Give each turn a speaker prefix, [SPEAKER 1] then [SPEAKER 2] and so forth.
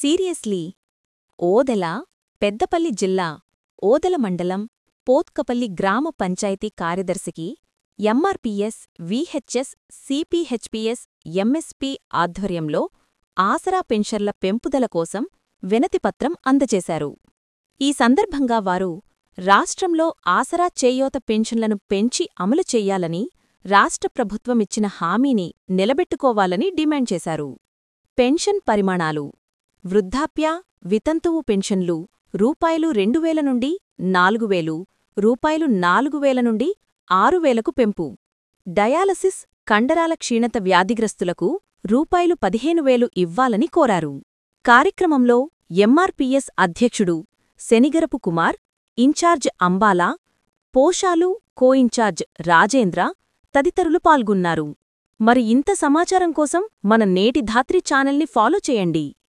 [SPEAKER 1] seriously Odela Peddapalli జిల్లా ఓదెల మండలం పోత్కపల్లి గ్రామ పంచాయతీ కార్యదర్శికి ఎంఆర్పీఎస్ విహెచ్ఎస్ సిపిహెచ్పిఎస్ ఎంఎస్పి ఆధ్వర్యంలో ఆసరా పెన్షన్ల పెంపుదల కోసం వినతిపత్రం అందజేశారు ఈ సందర్భంగా వారు రాష్ట్రంలో ఆసరా చేయోత పెన్షన్లను పెంచి అమలు చెయ్యాలని రాష్ట్ర ప్రభుత్వమిచ్చిన హామీని నిలబెట్టుకోవాలని డిమాండ్ చేశారు పెన్షన్ పరిమాణాలు వృద్ధాప్య వితంతువు పెన్షన్లు రూపాయలు రెండు వేల నుండి నాలుగు వేలు రూపాయలు నాలుగు వేల నుండి ఆరు వేలకు పెంపు డయాలసిస్ కండరాల క్షీణత వ్యాధిగ్రస్తులకు రూపాయలు పదిహేను వేలు ఇవ్వాలని కోరారు కార్యక్రమంలో ఎంఆర్పీఎస్ అధ్యక్షుడు శనిగరపు కుమార్ ఇన్ఛార్జ్ అంబాలా పోషాలు కోఇన్ఛార్జ్ రాజేంద్ర తదితరులు పాల్గొన్నారు మరి ఇంత సమాచారం కోసం మన నేటి ధాత్రి ఛానల్ని ఫాలో చేయండి